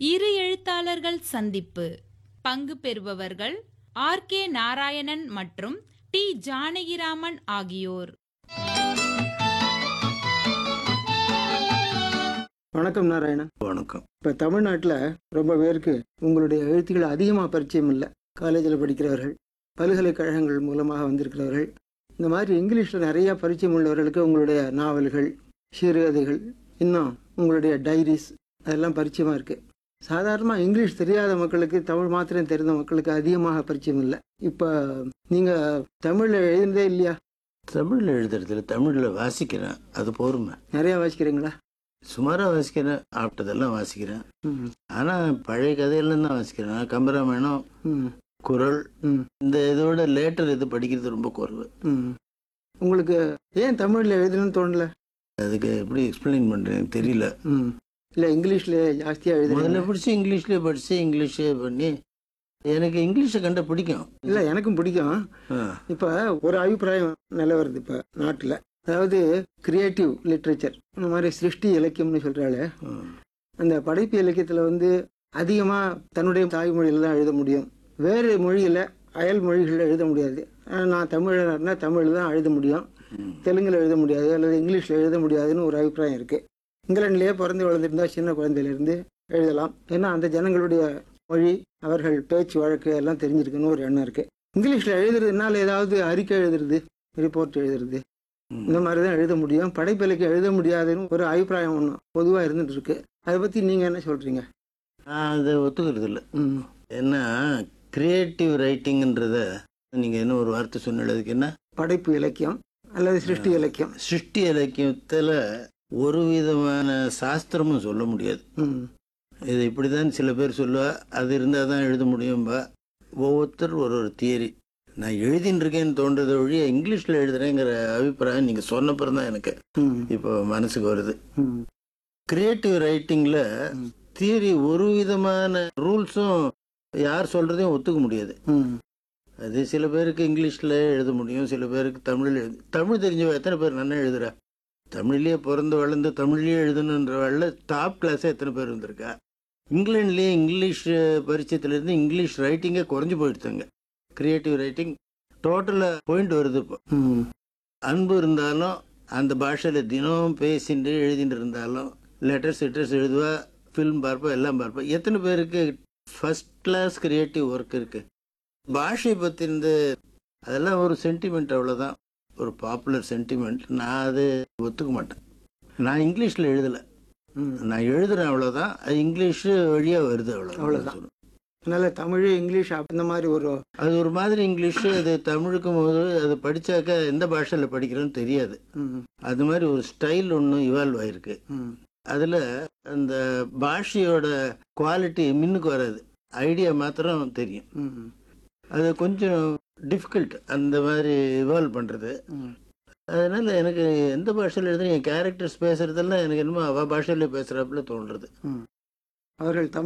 இரு எழுத்தாளர்கள் சந்திப்பு பங்கு பெறுபவர்கள் ஆர் கே நாராயணன் மற்றும் டி ஜானகிராமன் ஆகியோர் வணக்கம் நாராயணன் வணக்கம் இப்போ தமிழ்நாட்டில் ரொம்ப பேருக்கு உங்களுடைய எழுத்துக்கள் அதிகமாக பரிச்சயம் இல்லை காலேஜில் படிக்கிறவர்கள் பல்கலைக்கழகங்கள் மூலமாக வந்திருக்கிறவர்கள் இந்த மாதிரி இங்கிலீஷில் நிறைய பரிச்சயம் உள்ளவர்களுக்கு உங்களுடைய நாவல்கள் சிறுகதைகள் இன்னும் உங்களுடைய டைரிஸ் அதெல்லாம் பரிச்சயமாக இருக்குது சாதாரணமாக இங்கிலீஷ் தெரியாத மக்களுக்கு தமிழ் மாத்திரம் தெரிந்த மக்களுக்கு அதிகமாக பரிச்சயம் இல்லை இப்போ நீங்கள் தமிழில் எழுதினதே இல்லையா தமிழில் எழுதுறதுல தமிழில் வாசிக்கிறேன் அது போருமே நிறையா வாசிக்கிறீங்களா சுமாராக வாசிக்கிறேன் ஆப்டதெல்லாம் வாசிக்கிறேன் ம் ஆனால் பழைய கதையெல்லாம் தான் வாசிக்கிறேன் நான் கம்பராமாயணம் ம் குரல் ம் இந்த இதோட லேட்டர் இது படிக்கிறது ரொம்ப குறைவு ம் உங்களுக்கு ஏன் தமிழில் எழுதணும்னு தோணல அதுக்கு எப்படி எக்ஸ்பிளைன் பண்ணுறேன் தெரியல ம் இல்லை இங்கிலீஷில் ஜாஸ்தியாக முதல்ல எழுதுறீங்க படிச்சு இங்கிலீஷ்லேயே படித்து இங்கிலீஷே பண்ணி எனக்கு இங்கிலீஷை கண்ட பிடிக்கும் இல்லை எனக்கும் பிடிக்கும் ஆ, இப்போ ஒரு அபிப்பிராயம் நிலவருது இப்போ நாட்டில் அதாவது கிரியேட்டிவ் லிட்ரேச்சர் இந்த மாதிரி சிருஷ்டி இலக்கியம்னு சொல்கிறாள் ஆ. அந்த படைப்பு இலக்கியத்தில் வந்து அதிகமாக தன்னுடைய தாய்மொழியில் தான் எழுத முடியும் வேறு மொழியில் அயல் மொழிகளில் எழுத முடியாது ஆனா, நான் தமிழர்னா தமிழ் தான் எழுத முடியும் ம். தெலுங்கில் எழுத முடியாது அல்லது இங்கிலீஷில் எழுத முடியாதுன்னு ஒரு அபிப்பிராயம் இருக்குது இங்கிலாந்துலேயே பிறந்து வளர்ந்துருந்தா சின்ன குழந்தையிலேருந்து எழுதலாம் ஏன்னா அந்த ஜனங்களுடைய மொழி அவர்கள் பேச்சு வழக்கு எல்லாம் தெரிஞ்சிருக்குன்னு ஒரு எண்ணம் இருக்குது இங்கிலீஷில் எழுதுறதுனால ஏதாவது அறிக்கை எழுதுறது ரிப்போர்ட் எழுதுறது ம். இந்த மாதிரி தான் எழுத முடியும் படைப்பிலைக்கு எழுத முடியாதுன்னு ஒரு அபிப்பிராயம் ஒன்று பொதுவாக இருந்துட்டு இருக்கு அதை பற்றி நீங்கள் என்ன சொல்கிறீங்க நான் அதை ஒத்துக்கிறது இல்லை ம் ஏன்னா கிரியேட்டிவ் ரைட்டிங்ன்றத நீங்கள் என்ன ஒரு வார்த்தை சொன்ன அதுக்கு என்ன படைப்பு இலக்கியம் அல்லது சிருஷ்டி இலக்கியம் சிருஷ்டி இலக்கியத்தில் ஒரு விதமான சாஸ்திரமும் சொல்ல முடியாது ம் இது இப்படி தான் சில பேர் சொல்லுவா அது இருந்தால் தான் எழுத முடியும்பா ஒவ்வொருத்தர் ஒரு ஒரு தியரி நான் எழுதின்னு இருக்கேன்னு தோன்றதை ஒழிய இங்கிலீஷில் எழுதுறேங்கிற அபிப்பிராயம் நீங்கள் சொன்னப்புறம் தான் எனக்கு ம் இப்போ மனசுக்கு வருது ம் கிரியேட்டிவ் ரைட்டிங்கில் ம். தியரி ஒரு விதமான ரூல்ஸும் யார் சொல்கிறதையும் ஒத்துக்க முடியாது ம் அது சில பேருக்கு இங்கிலீஷில் எழுத முடியும் சில பேருக்கு தமிழில் எழுது தமிழ் தெரிஞ்சவ எத்தனை பேர் நல்லா எழுதுறா தமிழ்லேயே பிறந்து வளர்ந்து தமிழ்லேயே எழுதணுன்றவள்ள டாப் கிளாஸே எத்தனை பேர் வந்திருக்கா இங்கிலாந்துலேயே இங்கிலீஷ் பரிச்சயத்துலேருந்து இங்கிலீஷ் ரைட்டிங்கே குறைஞ்சி போயிடுத்தாங்க கிரியேட்டிவ் ரைட்டிங் டோட்டலாக பாயிண்ட் வருது இப்போ ம் அன்பு இருந்தாலும் அந்த பாஷையில் தினம் பேசிட்டு எழுதிட்டு இருந்தாலும் லெட்டர்ஸ் லெட்டர்ஸ் எழுதுவா ஃபிலிம் பார்ப்பா எல்லாம் பார்ப்பா எத்தனை பேருக்கு ஃபர்ஸ்ட் கிளாஸ் கிரியேட்டிவ் ஒர்க் இருக்கு பாஷை பற்றினது அதெல்லாம் ஒரு சென்டிமெண்ட் அவ்வளோதான் ஒரு பாப்புலர் சென்டிமெண்ட் நான் அது ஒத்துக்க மாட்டேன் நான் இங்கிலீஷில் எழுதலை ம் நான் எழுதுறேன் அவ்வளோதான் அது இங்கிலீஷு வழியாக வருது அவ்வளவுதான். அவ்வளோதான் அதனால தமிழ் இங்கிலீஷ் அந்த மாதிரி ஒரு அது ஒரு மாதிரி இங்கிலீஷு அது தமிழுக்கும் போது அது படித்தாக்க எந்த பாஷையில் படிக்கிறோன்னு தெரியாது ம் அது மாதிரி ஒரு ஸ்டைல் ஒன்று இவால்வ் ஆயிருக்கு ம் அதில் அந்த பாஷையோட குவாலிட்டி மின்னுக்கு வராது ஐடியா மாத்திரம் தெரியும் ம் அது கொஞ்சம் டிஃபிகல்ட் அந்த மாதிரி இவால்வ் பண்ணுறது ம் அதனால எனக்கு எந்த பாஷையில் எழுதுறேன் என் கேரக்டர்ஸ் பேசுறதெல்லாம் எனக்கு என்னமோ அவள் பாஷையில பேசுகிறாப்புல தோன்றுறது ம் அவர்கள் தமிழ்